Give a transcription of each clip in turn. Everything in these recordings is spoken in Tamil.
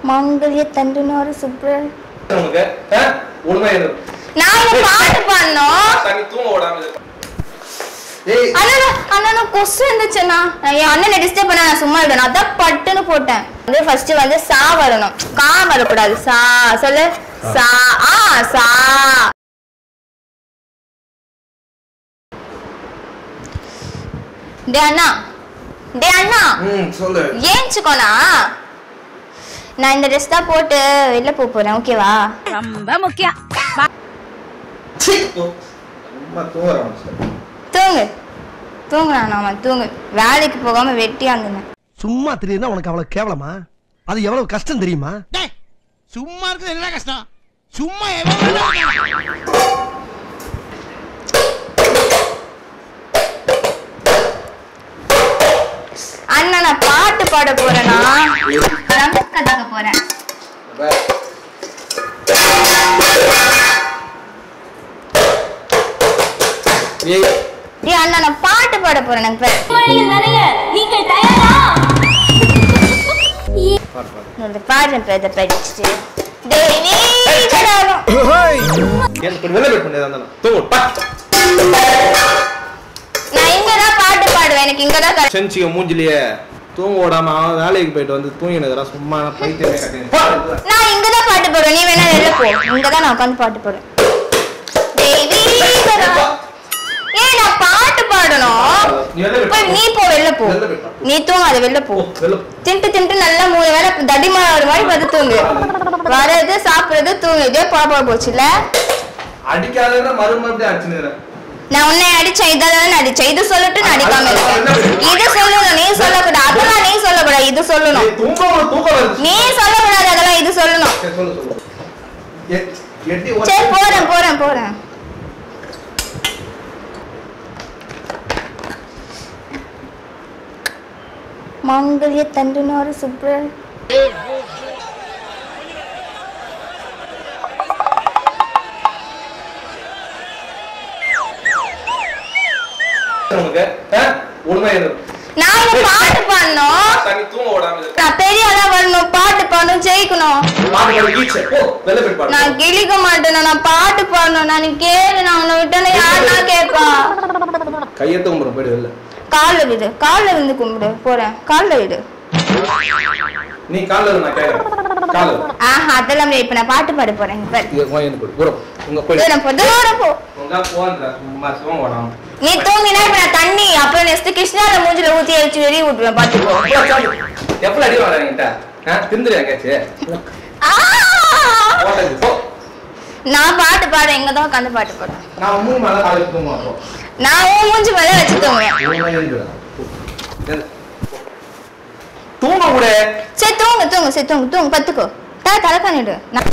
மங்கல்ய தண்டுனோரு சுப்ரன் உனக்கு ஆ? ஒழுங்கா இரு நான் இங்க பாட்டு பாடணும் தண்ணி தூங்க விடாம இரு. ஏய் அண்ணா அண்ணா கொசு இருந்துச்சுண்ணா என் அண்ணனை டிஸ்டர்ப் பண்ண நான் சும்மா விடணும் அதான் பட்டுன்னு போட்டேன் வந்து ஃபர்ஸ்ட் வந்து சா வரணும் கா வரக்கூடாது சா சொல்லு சா ஆ சா டே அண்ணா டே அண்ணா ம் சொல்லு ஏஞ்சுக்கோண்ணா நான் இந்த ட்ரெஸ் தான் போட்டு வெளில போக போறேன் ஓகேவா ரொம்ப முக்கியம் சீ, போ. சும்மா தூங்க ஆரம்பிச்சிட்டேன். தூங்கு தூங்குண்ணா நாம தூங்கு வேலைக்கு போகாம வெட்டியா இருந்தேன் சும்மா தெரியுதுன்னா உனக்கு அவ்வளவு கேவலமா அது எவ்வளவு கஷ்டம் தெரியுமா சும்மா இருக்குது என்ன கஷ்டம் சும்மா எவ்வளவு அண்ணா நான் பாட்டு பாட போறேனா ரம கத்துக்க போறேன் வே. ஏய் ஏய் அண்ணா நான் பாட்டு பாட போறேன் எனக்கு பாரு, பாரு. இந்த பாடுறேன் இப்ப இதை படிச்சுட்டு தேவி தராகம். எனக்கு கொஞ்சம் வெளில போயிட்டு வந்ததா இருந்தாலும். தூங்கு, பா. நான் இங்கதான் பாட்டு பாடுவேன் எனக்கு இங்கதான் கரெக்ட் செஞ்சுக்க மூஞ்சிலேயே தூங்க விடாம அவன் வேலைக்கு போயிட்டு வந்து தூங்கினுக்குறான் சும்மா பைத்தியமே கட்டினு. பா. நான் இங்கதான் பாட்டு போடுவேன் நீ வேணா வெளில போ இங்கதான் நான் உட்காந்து பாட்டு போடுவேன் தேவி தராகம். ஏய் நான் பாட்டு பாடணும் நீ வெளில போய் போய் நீ போ வெளில போ வெளில போய் பா. நீ தூங்காத வெளில போ போ, வெளில போ. தின்ட்டு தின்ட்டு நல்லா மூணு வேளை தடிமாடு மாதிரி பார்த்து தூங்கு வர்றது சாப்பிடுறது தூங்கு இதே பொழப்பா போச்சுல அடிக்காததுன்னா மறுமறுபடியும் அடிச்சுன்னுக்குறேன். நான் உன்னை அடிச்சேன் இதான் அடிச்சேன் இது சொல்லிட்டு நான் அடிக்காம இருக்கேன் இது சொல்லணும் நீ சொல்லக்கூடாது அதெல்லாம் நீ சொல்லக்கூடாது இது சொல்லணும் ஏய், தூக்கம் வருது, தூக்கம் வருது. நீ சொல்லக்கூடாது அதெல்லாம் இது சொல்லணும் சரி, சொல்லு, சொல்லு. எ- எட்டி ஒரு- சரி போறேன் போறேன் போறேன் மங்கல்ய தண்டுனோரு சுப்ரன் உனக்கு, ஆ? ஒழுங்கா இரு. நான் இங்க பாட்டு பாடணும் தண்ணி தூங்க விடாம இரு. நான் பெரிய ஆளா வரணும் பாட்டு பாடணும் ஜெயிக்கணும் பாட்டு பாடு, கீச்சு. போ, வெளில போயிட்டு பாடு. நான் கிழிக்க மாட்டேன் நான் பாட்டு பாடணும் நான் நீ கேளு நான் உன்னை விட்டேன்னா யாருன்னா கேட்பா கையெழுத்து கும்பிடுறேன், போயிடு வெளில. கால்ல விடு கால்ல விழுந்து கும்பிடு போறேன் கால்ல விடு நீ காலைல இரு, நான் கேட்கறேன். காலைல இரு. ஆஹா அதெல்லாம் முடியாது. இப்ப நான் பாட்டு பாட போறேன் இங்க பாரு. இது உன் எனக்கு கொடு. தூரம். உங்க போயிடு. தூரம் போ தூரம் போ உங்க போன்ற சும்மா சிவம் விடாம. நீ தூங்கினா இப்ப நான் தண்ணி அப்புறம் நெக்ஸ்ட் கிருஷ்ணால மூஞ்சில ஊத்தி அடிச்சு வெளியே விட்டுருவேன் பாத்துக்கோ எவ்வளவு சாப்பிடு? எவ்வளவு அடி வாங்குற என்கிட்ட? ஆ? திந்துறியா எங்கேயாச்சும்? ஆ! போட்டது, போ. நான் பாட்டு பாடுறேன் இங்க தான் உட்காந்து பாட்டு பாடுறேன் நான் மூணு மணி நேரம் காலையில தூங்க மாட்டோம். நான் உன் மூஞ்சி மேல வச்சு தூங்குவேன் ஒழுங்கா எழுந்துடா. போ. எழுந்து. தூங்க கூட சரி தூங்கு தூங்கு சரி தூங்கு தூங்கு பத்துக்கோ தலை தலைக்கானிடு நான்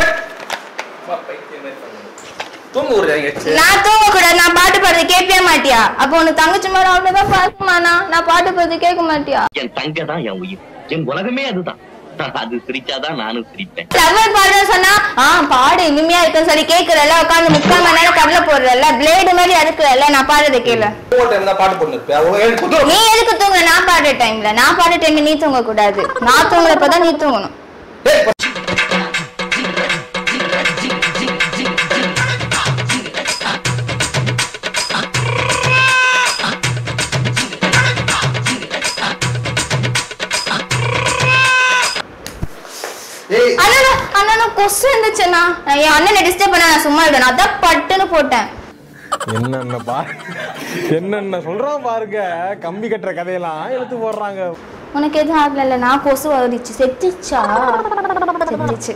தூங்க விடுறியா எங்கேயாச்சும்? நான் தூங்க கூடாது நான் பாட்டு பாடுறது கேட்கவே மாட்டியா அப்போ உனக்கு தங்கச்சி மாதிரி அவ்வளவுதான் பாக்குமாண்ணா நான் பாட்டு பாடுறது கேட்க மாட்டியா என் தங்க தான் என் உயிர் என் உலகமே அதுதான் அது சிரிச்சாதான் நானும் சிரிப்பேன் லவர் பாடுன்னு சொன்னா ஆ பாடு இனிமையா இருக்குன்னு சொல்லி கேக்குறல உட்காந்து முக்கால் மணி நேரம் கடலை போடுறல பிளேடு மாதிரி அதுக்குறல நான் பாடுறத கேளு தூங்க time தான் பாட்டு போட்டுன்னு இருப்பியா? அவங்க எழுந்து குதிரை. நீ எதுக்கு தூங்க நான் பாடுற டைம்ல நான் பாடுற டைம்ல நீ தூங்க கூடாது நான் தூங்குறப்பதான் நீ தூங்கணும் டேய், போ. ஏய், அண்ணா அண்ணா கொசு இருந்துச்சுண்ணா என் அண்ணனை டிஸ்டர்ப் பண்ண நான் சும்மா விடணும் அதான் பட்டுன்னு போட்டேன் என்னென்ன பா என்னென்ன சொல்றான் பாருங்க கம்பி கட்டுற கதையெல்லாம் எடுத்து போடுறாங்க உனக்கு எதுவும் ஆகல நான் கொசு வருச்சு செத்துச்சா செத்துச்சு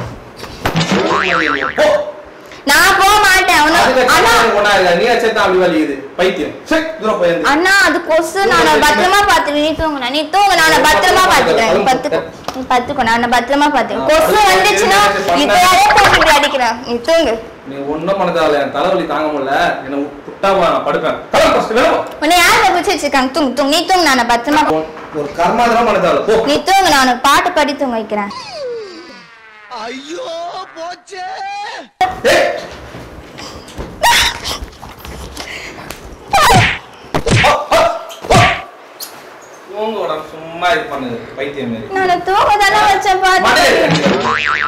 போ. நான் போக மாட்டேன் அதுக்கு உன்னை- அண்ணா எனக்கு ஒண்ணா இல்ல. நீ வச்சா தான் அப்படி வலிக்குது. பைத்தியம். சரி, தூரம் போய் எழுந்து. அண்ணா அது கொசு நான் பத்திரமா பாத்துக்கிறேன் நீ தூங்குன நீ தூங்கு நான் பத்திரமா பாத்துக்கிறேன் நீ பத்துக்கோ நீ பத்துக்கோ நான் பத்திரமா பாத்துக்கிறேன் கொசு வந்துச்சுன்னா இப்ப யாரே போட்டு இப்படி அடிக்கிறேன் நீ தூங்கு நீ ஒண்ணும் பண்ண தேவையில்ல. என் தலைவலி தாங்க முடியல என்ன விட்டா போ, நான் படுப்பேன் கிளம்பு first, வெளில போ. உன்னை யார் பிடிச்சி வச்சிருக்காங்க தூங்கு தூங்கு நீ தூங்கு நான் பத்திரமா போ- ஒரு- ஒரு கர்மாந்திரம் பண்ண தேவையில்ல. போ. நீ தூங்கு நான் உனக்கு பாட்டு பாடி தூங்க வைக்கிறேன் ஐயோ போச்சே ஏய், தூங்க விடாம சும்மா இது பண்ணுது பைத்தியம் மாதிரி நான் தூங்க தானே வச்சேன் பாத்து மண்டையில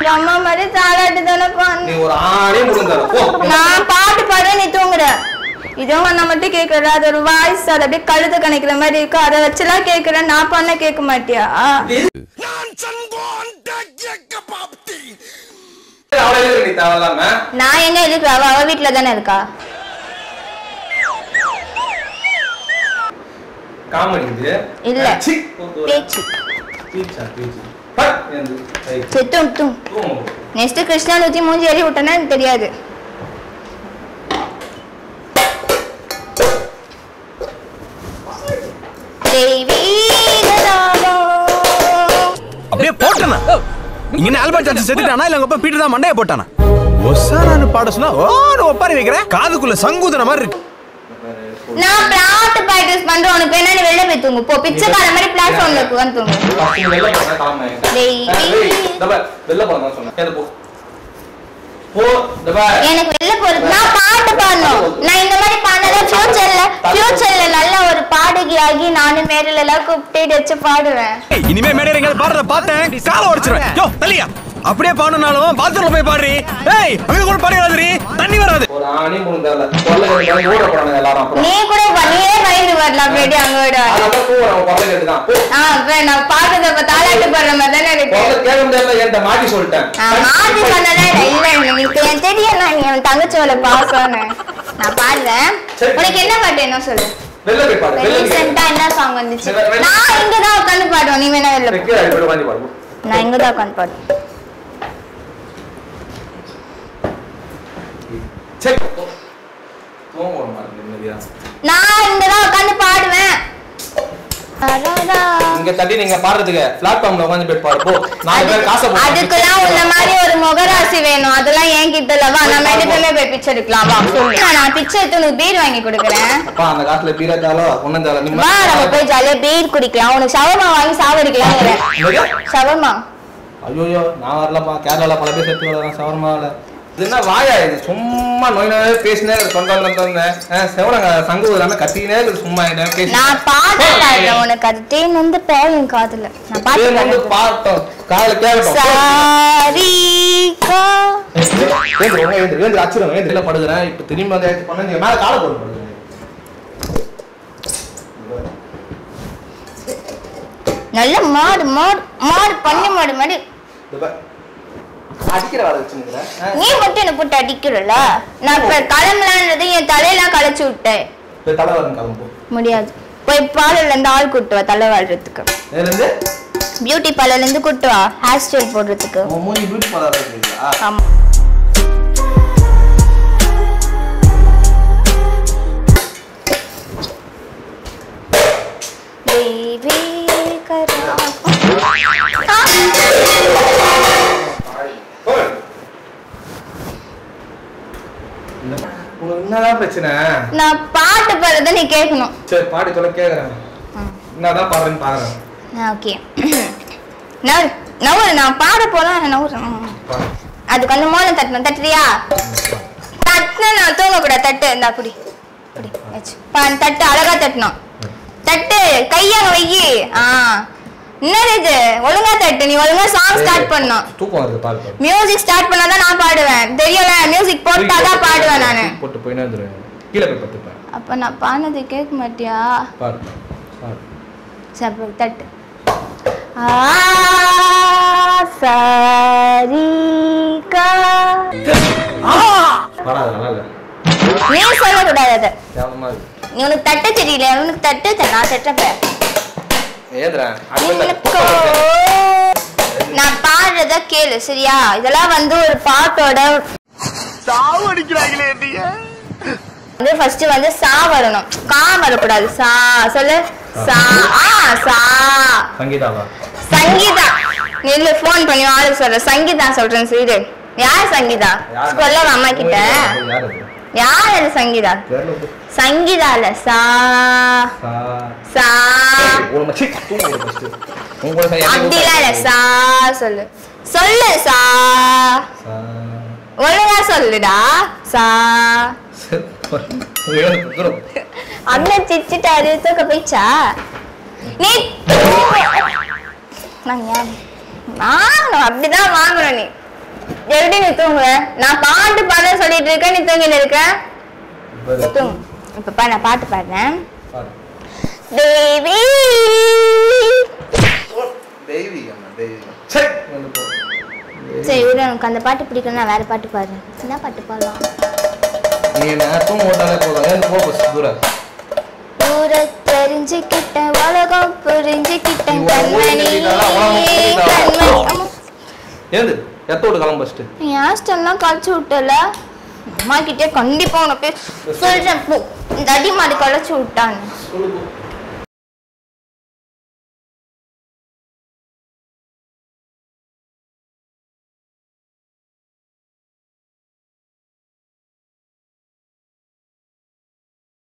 உங்க அம்மா மாதிரி தாளாட்டு தானே நீ பண்ண ஒரு ஆணே முடிந்தாரு போ நான் பாட்டு பாட நீ தூங்குற இதுவும் நான் மட்டும் கேக்குறல அது ஒரு வாய்ஸ் அது அப்படியே கழுத்து கணக்கிற மாதிரி இருக்கு அதை வச்சுலாம் கேக்குறேன் நான் பண்ண கேட்க மாட்டியா அவளே இருக்கு நீ தேவையில்லாம நான் எங்க இருக்கு அவ அவ வீட்டுல தானே இருக்கா காமெடி இது இல்ல. சி, போ, போ. பேச்சு பீச்சா, பீச்சு. பட், எழுந்து. ஐ, சரி தூங்கு தூங்கு தூங்கு. நெக்ஸ்ட் கிருஷ்ணா ஊத்தி மூஞ்சி ஏறி விட்டேன்னா எனக்கு தெரியாது தெய்வீக ராகம். அப்படியே போட்டனா இங்க ஆல்பர்ட் சார்ஜ் செத்துட்டானா இல்ல உங்க அப்பா பீட்டர் தான் மண்டைய போட்டானா ஒசாரான்னு பாட சொன்னா ஓன்னு ஒப்பாரி வைக்கிறேன் காதுக்குள்ள சங்கூதன மாதிரி இருக்கு நான் பிளாட் பிராக்டிஸ் பண்றேன் உனக்கு என்ன நீ வெளில போய் தூங்கு போ பிச்சைக்கார மாதிரி பிளாட்ஃபார்ம்ல வந்து தூங்கு first நீ வெளில போங்க, கிளம்பு. டேய். ஏய், இந்த பார், வெளில போங்க சொன்னேன் எழுந்து போ போ இந்த பார். எனக்கு வெளில போறது நான் பாட்டு பாடணும் நான் இந்த மாதிரி பாடினா ஃபியூச்சர்ல ஃபியூச்சர்ல நல்ல ஒரு பாடகியாகி நானும் மேரில எல்லாம் கூப்பிட்டு வச்சு பாடுவேன் ஏய், இனிமே மேடையில எங்க பாடுறத பார்த்தேன் கால உடைச்சிருவேன் யோ தலியா அப்படியே பாடணும்னாலும் பாத்ரூம்ல போய் பாடுறி ஏய் அங்க கூட பாடி வராதுரி தண்ணி வராது ஒரு ஆணே முடிந்தால கொல்ல கேட்டு ஓட போறாங்க எல்லாரும் அப்புறம் நீ கூட ப- நீயே பயந்து வரலாம் அப்படியே அங்க விட அதான் தூங்குறேன் கொல்ல கேட்டு தான் போ ஆ இப்ப நான் பாடுறத இப்ப தாலாட்டு பாடுற மாதிரி தானே இருக்கு கொல்ல கேட்க முடியாதுல என்கிட்ட மாட்டி சொல்லிட்டேன் ஆ, மாத்தி சொன்னதே இல்ல இல்ல எனக்கு எனக்கு தெரியும் நான் நீ என் தங்கச்சியோட பாசம்னு நான் பாடுறேன் சரி. உனக்கு என்ன பாட்டு என்ன சொல்லு வெளில போய் பாரு வெளில போய் ரீசெண்டா என்ன சாங் வந்துச்சு வெ- வெ- நான் இங்கதான் உட்காந்து பாடுவேன் நீ வேணா வெளில போ. கீழே அடிப்பட்டு உட்காந்து பாரு போ. நான் இங்கதான் உட்காந்து பாடுவேன் சரி போ. தூங்க விட மாட்டேன் நிம்மதியா நான் இங்கதான் உட்காந்து பாடுவேன் அடடா. இங்க தட்டி நீங்க பாடுறதுக்கு பிளாட்ஃபார்ம்ல உட்காந்து போய் பாரு போ நாலு பேர் காசை போட்டு அதுக்கெல்லாம் உன்ன மாதிரி ஒரு முகராசி வேணும் அதெல்லாம் என் கிட்ட இல்லவா நம்ம ரெண்டு பேருமே போய் பிச்சை எடுக்கலாம் வா சொல்லு. நான் பிச்சை எடுத்து உனக்கு பீர் வாங்கி கொடுக்குறேன் அப்பா அந்த காசுல பீரா தாலோ ஒண்ணும் தேவை வா நம்ம போய் ஜாலியா பீர் குடிக்கலாம் உனக்கு ஷவர்மா வாங்கி சாவடிக்கலாம் ஷவர்மா ஐயோ நான் வரலப்பா கேரளால பல பேர் செத்து வரலாம் சவர்மாவில் இது என்ன வாயா இது சும்மா நோய் நோய் பேசினே சொந்த செவனங்க சங்கு இல்லாம கத்தினே இருக்கு சும்மா என்ன பேசி நான் பாட்டு பாடுறேன் உனக்கு அது தேன் வந்து பேயும் காதுல நான் பாட்டு பேர் வந்து பாடுறேன் பாட்டோம் காதுல கேட்கட்டும் சாரிகா ஏந்திரு உங்க ஏந்திரு ஏந்திரு அச்சுரம் ஏந்திரு இல்ல படுகிறேன் இப்ப திரும்பி வந்து ஏத்தி பண்ண நீங்க மேல காலை போட்டு படுகிறேன் நல்ல மாடு மாடு மாடு பண்ணி மாடு மாதிரி இந்த பாரு. அடிக்கிற வேலை வச்சுருக்கிறேன் நீ மட்டும் என்ன போட்டு அடிக்கிறல நான் இப்ப கிளம்பலான்றது என் தலையெல்லாம் களைச்சு விட்டேன் இப்போ தலை வரணும் கிளம்பு முடியாது போய் பார்லர்ல இருந்து ஆள் கூட்டு வா தலை வாழ்றதுக்கு இதுலேருந்து பியூட்டி பார்லர்ல இருந்து கூட்டு வா ஹேர் ஸ்டைல் போடுறதுக்கு உன் மூஞ்சி பியூட்டி பார்லர் இருக்குங்களா ஆமா Baby, கரா- உனக்கு என்னதான் பிரச்சனை நான் பாட்டு பாடுறத நீ கேட்கணும் சரி பாடி சொல்ல கேட்குறேன் என்னதான் பாடுறேன்னு பாக்குறேன் ஓகே நவரு நவரு நான் பாட போலாம் நவரு ம். பாடு. அதுக்கு வந்து மோளம் தட்டணும் தட்டுறியா தட்டுனா நான் தூங்க கூட தட்டு இந்தா குடி குடி வச்சு பா தட்டு அழகா தட்டணும் தட்டு கையாங்க வையி ஆ என்னது இது ஒழுங்கா தட்டு நீ ஒழுங்கா சாங் ஸ்டார்ட் பண்ணணும் தூக்கம் வருது பாரு பாரு மியூசிக் ஸ்டார்ட் பண்ணாதான் நான் பாடுவேன் தெரியல மியூசிக் போட்டாதான் பாடுவேன் நானு போட்டு போயினே இருந்துருவேன் கீழே போய் பத்துப்பேன் அப்ப நான் பாடினது கேட்க மாட்டியா பாரு பாரு சரி அப்ப தட்டு ஆ சரிகா பாடாது நல்லா இல்லை நீ சொல்லக்கூடாது அதை கேவலமா இருக்கு நீ உனக்கு தட்ட தெரியல உனக்கு தட்டு தெ- நான் தட்டப்பேன் ஏதுறேன் எனக்கோ நான் பாடுறத கேளு சரியா இதெல்லாம் வந்து ஒரு பாட்டோட சாவு அடிக்கிறாங்களே என்னைய வந்து ஃபர்ஸ்ட் வந்து சா வரணும் கா வரக்கூடாது சா சொல்லு சா ஆ சா சங்கீதாவா சங்கீதா நில்லு ஃபோன் பண்ணி ஆளு சொல்ற சங்கீதா சொல்றேன் சரி யார் சங்கீதா யார்? சொல்லவா அம்மா கிட்ட யார் அது யார் அது சங்கீதா தெரியல போ. சங்கீதா இல்ல சா சா சா ஒரு மச்சி தூங்க ஒரு ஃபர்ஸ்ட் உங்களோட சை- அப்படிலாம் இல்ல சா சொல்லு சொல்லு சா சா ஒழுங்கா சொல்லுடா சா சரி, உங்க ஏழு தூரம் அண்ணன் சிரிச்சிட்டாரு தூக்க போயிச்சா நீ நான் ஏன்? வாங்கணும் அப்படிதான் வாங்கணும் நீ எப்படி நீ தூங்குற நான் பாட்டு பாட சொல்லிட்டு இருக்கேன் நீ தூங்கிட்டு இருக்க தூங்கு இப்ப பா நான் பாட்டு பாடுறேன் தேவி தெய்வீகம் தெய்வீகம் சரி வந்து போ. சரி விடு எனக்கு அந்த பாட்டு பிடிக்கும் நான் வேற பாட்டு பாடுறேன் என்ன பாட்டு பாடலாம் நீ என்ன தூங்க போட்டாலே போதும் ஏன் போ ஃபர்ஸ்ட் தூரம் ஊர தெரிஞ்சுக்கிட்ட உலகம் புரிஞ்சுக்கிட்ட நீ உன் ஊரை கண்மணி தெரிஞ்சுக்கிட்டாலா, உலகம் புரிஞ்சுக்கிட்டாலா? கண்மணி ஆமா. ஏந்து எத்தோடு கிளம்பு ஃபர்ஸ்ட் நீ ஹாஸ்டல்லாம் கழிச்சு விட்டல அம்மா கிட்டே கண்டிப்பா உனக்கு சொல்றேன் போ இந்த அடி மாடு கழிச்சு விட்டான்னு சொல்லு போ